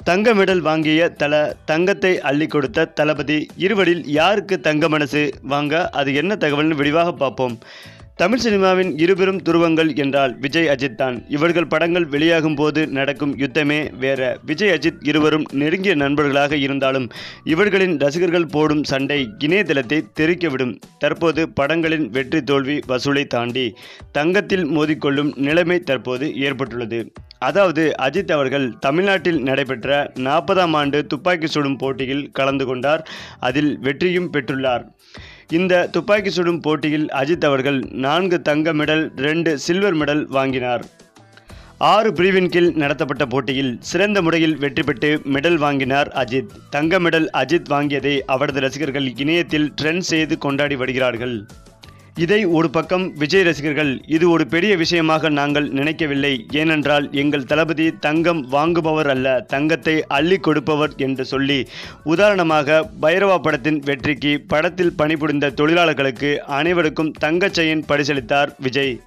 தங்க மெடல் வாங்கிய தல தங்கத்தை அள்ளி கொடுத்த தளபதி இருவரில் யாருக்கு தங்க மனசு வாங்க அது என்ன தகவல்னு விரிவாக பார்ப்போம் தமிழ் சினிமாவின் இருபெரும் துருவங்கள் என்றால் விஜய் அஜித் தான் இவர்கள் படங்கள் வெளியாகும் போது நடக்கும் யுத்தமே வேற விஜய் அஜித் இருவரும் நெருங்கிய நண்பர்களாக இருந்தாலும் இவர்களின் ரசிகர்கள் போடும் சண்டை இணையதளத்தை தெறிக்கவிடும் தற்போது படங்களின் வெற்றி தோல்வி வசூலை தாண்டி தங்கத்தில் மோதிக்கொள்ளும் நிலைமை தற்போது ஏற்பட்டுள்ளது அதாவது அஜித் அவர்கள் தமிழ்நாட்டில் நடைபெற்ற நாற்பதாம் ஆண்டு துப்பாக்கி சுடும் போட்டியில் கலந்து கொண்டார் அதில் வெற்றியும் பெற்றுள்ளார் இந்த துப்பாக்கி சுடும் போட்டியில் அஜித் அவர்கள் நான்கு தங்க மெடல் ரெண்டு சில்வர் மெடல் வாங்கினார் ஆறு பிரிவின் கீழ் நடத்தப்பட்ட போட்டியில் சிறந்த முறையில் வெற்றி பெற்று மெடல் வாங்கினார் அஜித் தங்க மெடல் அஜித் வாங்கியதை அவரது ரசிகர்கள் இணையத்தில் ட்ரெண்ட் செய்து கொண்டாடி வருகிறார்கள் இதை ஒரு பக்கம் விஜய் ரசிகர்கள் இது ஒரு பெரிய விஷயமாக நாங்கள் நினைக்கவில்லை ஏனென்றால் எங்கள் தளபதி தங்கம் வாங்குபவர் அல்ல தங்கத்தை அள்ளி கொடுப்பவர் என்று சொல்லி உதாரணமாக பைரவா படத்தின் வெற்றிக்கு படத்தில் பணிபுரிந்த தொழிலாளர்களுக்கு அனைவருக்கும் தங்கச் செயின் பரிசளித்தார் விஜய்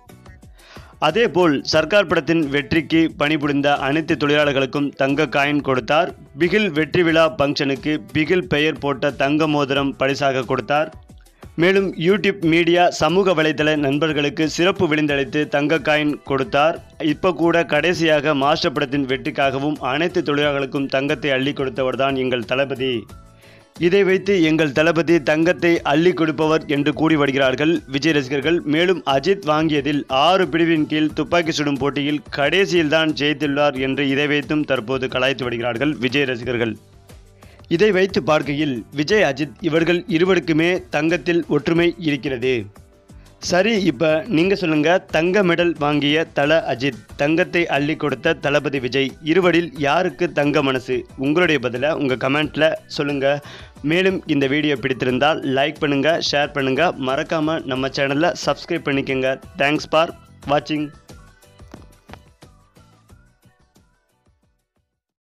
அதேபோல் சர்க்கார் படத்தின் வெற்றிக்கு பணிபுரிந்த அனைத்து தொழிலாளர்களுக்கும் தங்க காயின் கொடுத்தார் பிகில் வெற்றி விழா ஃபங்க்ஷனுக்கு பிகில் பெயர் போட்ட தங்க மோதிரம் பரிசாக கொடுத்தார் மேலும் யூடியூப் மீடியா சமூக வலைதள நண்பர்களுக்கு சிறப்பு விருந்தளித்து தங்க காயின் கொடுத்தார் இப்போ கூட கடைசியாக மாஸ்டர் படத்தின் வெற்றிக்காகவும் அனைத்து தொழிலாளர்களுக்கும் தங்கத்தை அள்ளி கொடுத்தவர்தான் எங்கள் தளபதி இதை வைத்து எங்கள் தளபதி தங்கத்தை அள்ளி கொடுப்பவர் என்று கூறி வருகிறார்கள் விஜய் ரசிகர்கள் மேலும் அஜித் வாங்கியதில் ஆறு பிரிவின் கீழ் துப்பாக்கி சுடும் போட்டியில் கடைசியில் தான் ஜெயித்துள்ளார் என்று இதை வைத்தும் தற்போது கலாய்த்து வருகிறார்கள் விஜய் ரசிகர்கள் இதை வைத்து பார்க்கையில் விஜய் அஜித் இவர்கள் இருவருக்குமே தங்கத்தில் ஒற்றுமை இருக்கிறது சரி இப்போ நீங்கள் சொல்லுங்கள் தங்க மெடல் வாங்கிய தல அஜித் தங்கத்தை அள்ளி கொடுத்த தளபதி விஜய் இருவரில் யாருக்கு தங்க மனசு உங்களுடைய பதிலை உங்கள் கமெண்ட்டில் சொல்லுங்கள் மேலும் இந்த வீடியோ பிடித்திருந்தால் லைக் பண்ணுங்கள் ஷேர் பண்ணுங்கள் மறக்காமல் நம்ம சேனலை சப்ஸ்கிரைப் பண்ணிக்கோங்க தேங்க்ஸ் ஃபார் வாட்சிங்